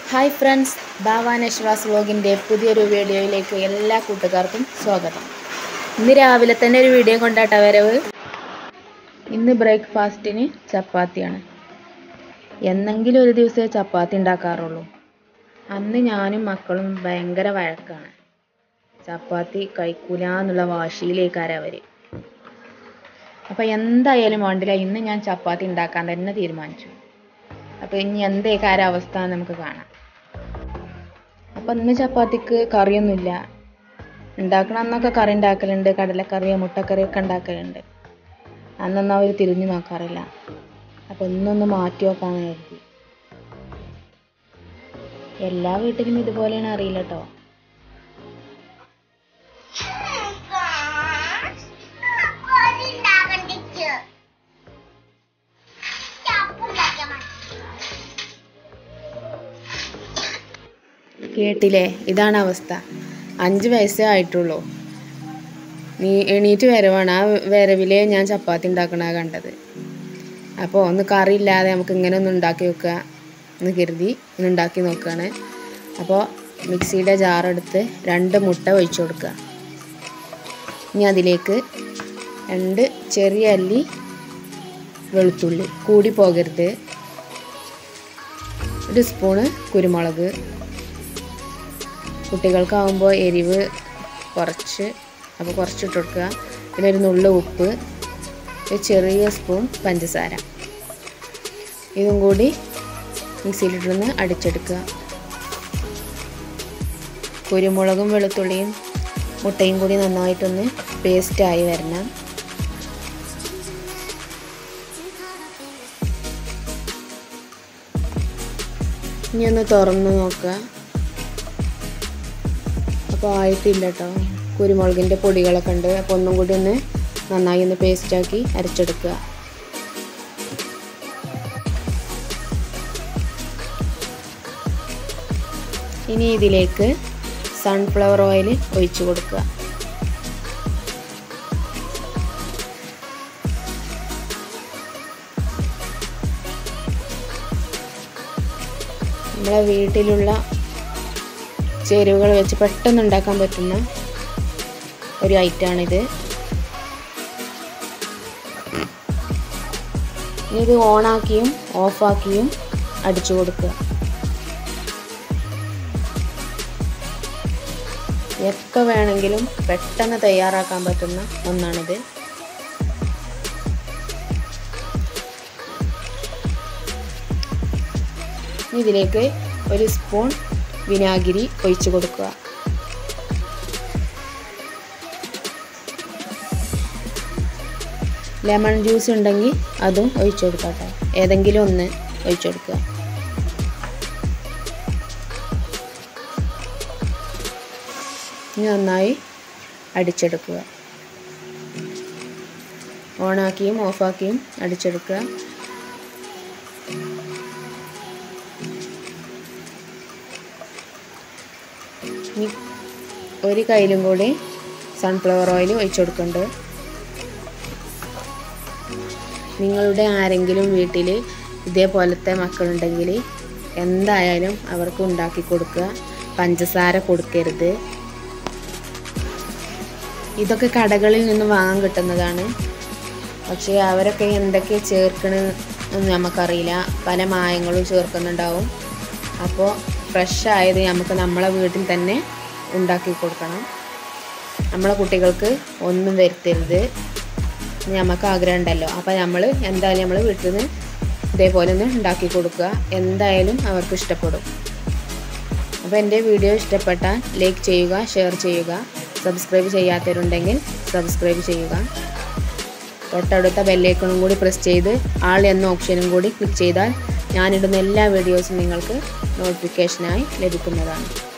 hi friends ബാബ നശ്വാസ് വ്ലോഗിൻ്റെ പുതിയൊരു വീഡിയോയിലേക്ക് എല്ലാ കൂട്ടുകാർക്കും സ്വാഗതം ഇന്ന് രാവിലെ തന്നെ ഒരു വീഡിയോ കൊണ്ടാട്ട വരവ് ഇന്ന് ബ്രേക്ക്ഫാസ്റ്റിന് ചപ്പാത്തിയാണ് എന്നെങ്കിലും ഒരു ദിവസമേ ചപ്പാത്തി ഉണ്ടാക്കാറുള്ളൂ അന്ന് ഞാനും മക്കളും ഭയങ്കര വഴക്കാണ് ചപ്പാത്തി കഴിക്കൂല എന്നുള്ള വാശിയിലേക്കാണ് അവർ അപ്പോൾ എന്തായാലും വേണ്ടില്ല ഇന്ന് ഞാൻ ചപ്പാത്തി ഉണ്ടാക്കാൻ തന്നെ തീരുമാനിച്ചു അപ്പോൾ ഇനി എന്തേക്കാര അവസ്ഥ എന്ന് നമുക്ക് കാണാം അപ്പം ഇന്ന് ചപ്പാത്തിക്ക് കറിയൊന്നുമില്ല ഉണ്ടാക്കണ അന്നൊക്കെ കറി ഉണ്ടാക്കലുണ്ട് കടലക്കറി മുട്ടക്കറിയൊക്കെ ഉണ്ടാക്കലുണ്ട് അന്നൊന്നും അവർ തിരിഞ്ഞു നോക്കാറില്ല അപ്പം ഇന്നൊന്ന് മാറ്റി നോക്കാമെന്ന് കരുതി എല്ലാ വീട്ടിലും ഇതുപോലെയാണ് അറിയില്ല കേട്ടോ കേട്ടില്ലേ ഇതാണ് അവസ്ഥ അഞ്ച് വയസ്സേ ആയിട്ടുള്ളൂ നീ എണീറ്റ് വരവാണ് ആ വരവിലേ ഞാൻ ചപ്പാത്തി ഉണ്ടാക്കണ കണ്ടത് അപ്പോൾ ഒന്ന് കറി ഇല്ലാതെ നമുക്ക് ഇങ്ങനെ ഒന്ന് ഉണ്ടാക്കി വെക്കുക എന്ന് കരുതി ഒന്ന് ഉണ്ടാക്കി നോക്കുകയാണ് അപ്പോൾ മിക്സിയുടെ ജാറെടുത്ത് രണ്ട് മുട്ട ഒഴിച്ചു കൊടുക്കുക ഇനി അതിലേക്ക് രണ്ട് ചെറിയ അല്ലി വെളുത്തുള്ളി കൂടി പോകരുത് ഒരു സ്പൂണ് കുരുമുളക് കുട്ടികൾക്കാവുമ്പോൾ എരിവ് കുറച്ച് അപ്പോൾ കുറച്ചിട്ട് കൊടുക്കുക പിന്നെ ഒരു നുള്ളു ഉപ്പ് ഒരു ചെറിയ സ്പൂൺ പഞ്ചസാര ഇതും കൂടി മിക്സിയിലിട്ടൊന്ന് അടിച്ചെടുക്കുക കുരുമുളകും വെളുത്തുള്ളിയും മുട്ടയും കൂടി നന്നായിട്ടൊന്ന് പേസ്റ്റായി വരണം ഇനി ഒന്ന് തുറന്ന് നോക്കുക അപ്പോൾ ആയിട്ടില്ല കേട്ടോ കുരുമുളകിൻ്റെ പൊടികളൊക്കെ ഉണ്ട് അപ്പോൾ ഒന്നും കൂടി ഒന്ന് നന്നായി ഒന്ന് പേസ്റ്റാക്കി അരച്ചെടുക്കുക ഇനി ഇതിലേക്ക് സൺഫ്ലവർ ഓയിൽ ഒഴിച്ചു കൊടുക്കുക നമ്മളെ വീട്ടിലുള്ള ചേരുവകൾ വെച്ച് പെട്ടെന്ന് ഉണ്ടാക്കാൻ പറ്റുന്ന ഒരു ഐറ്റമാണിത് ഇനി ഇത് ഓണാക്കിയും ഓഫാക്കിയും അടിച്ചു കൊടുക്കുക എപ്പോൾ വേണമെങ്കിലും പെട്ടെന്ന് തയ്യാറാക്കാൻ പറ്റുന്ന ഒന്നാണിത് ഇതിലേക്ക് ഒരു സ്പൂൺ വിനാഗിരി ഒഴിച്ചു കൊടുക്കുക ലെമൺ ജ്യൂസ് ഉണ്ടെങ്കിൽ അതും ഒഴിച്ചു കൊടുക്കട്ടെ ഏതെങ്കിലും ഒന്ന് ഒഴിച്ചു കൊടുക്കുക ഇനി നന്നായി അടിച്ചെടുക്കുക ഓണാക്കിയും ഓഫാക്കിയും അടിച്ചെടുക്കുക ഇനി ഒരു കയ്യിലും കൂടി സൺഫ്ലവർ ഓയിൽ ഒഴിച്ചു കൊടുക്കുന്നുണ്ട് നിങ്ങളുടെ ആരെങ്കിലും വീട്ടിൽ ഇതേപോലത്തെ മക്കളുണ്ടെങ്കിൽ എന്തായാലും അവർക്ക് ഉണ്ടാക്കി കൊടുക്കുക പഞ്ചസാര കൊടുക്കരുത് ഇതൊക്കെ കടകളിൽ നിന്ന് വാങ്ങാൻ കിട്ടുന്നതാണ് പക്ഷേ അവരൊക്കെ എന്തൊക്കെ ചേർക്കണമെന്ന് നമുക്കറിയില്ല പല മായങ്ങളും ചേർക്കുന്നുണ്ടാവും അപ്പോൾ ഫ്രഷ് ആയത് നമുക്ക് നമ്മളെ വീട്ടിൽ തന്നെ ഉണ്ടാക്കി കൊടുക്കണം നമ്മളെ കുട്ടികൾക്ക് ഒന്നും വരുത്തരുത് നമുക്ക് ആഗ്രഹം ഉണ്ടല്ലോ അപ്പോൾ നമ്മൾ എന്തായാലും നമ്മൾ വീട്ടിൽ നിന്ന് ഇതേപോലെ ഒന്ന് ഉണ്ടാക്കി കൊടുക്കുക എന്തായാലും അവർക്ക് ഇഷ്ടപ്പെടും അപ്പോൾ എൻ്റെ വീഡിയോ ഇഷ്ടപ്പെട്ടാൽ ലൈക്ക് ചെയ്യുക ഷെയർ ചെയ്യുക സബ്സ്ക്രൈബ് ചെയ്യാത്തവരുണ്ടെങ്കിൽ സബ്സ്ക്രൈബ് ചെയ്യുക തൊട്ടടുത്ത ബെല്ലൈക്കണും കൂടി പ്രസ് ചെയ്ത് ആൾ എന്ന ഓപ്ഷനും കൂടി ക്ലിക്ക് ചെയ്താൽ ഞാനിടുന്ന എല്ലാ വീഡിയോസും നിങ്ങൾക്ക് നോട്ടിഫിക്കേഷനായി ലഭിക്കുന്നതാണ്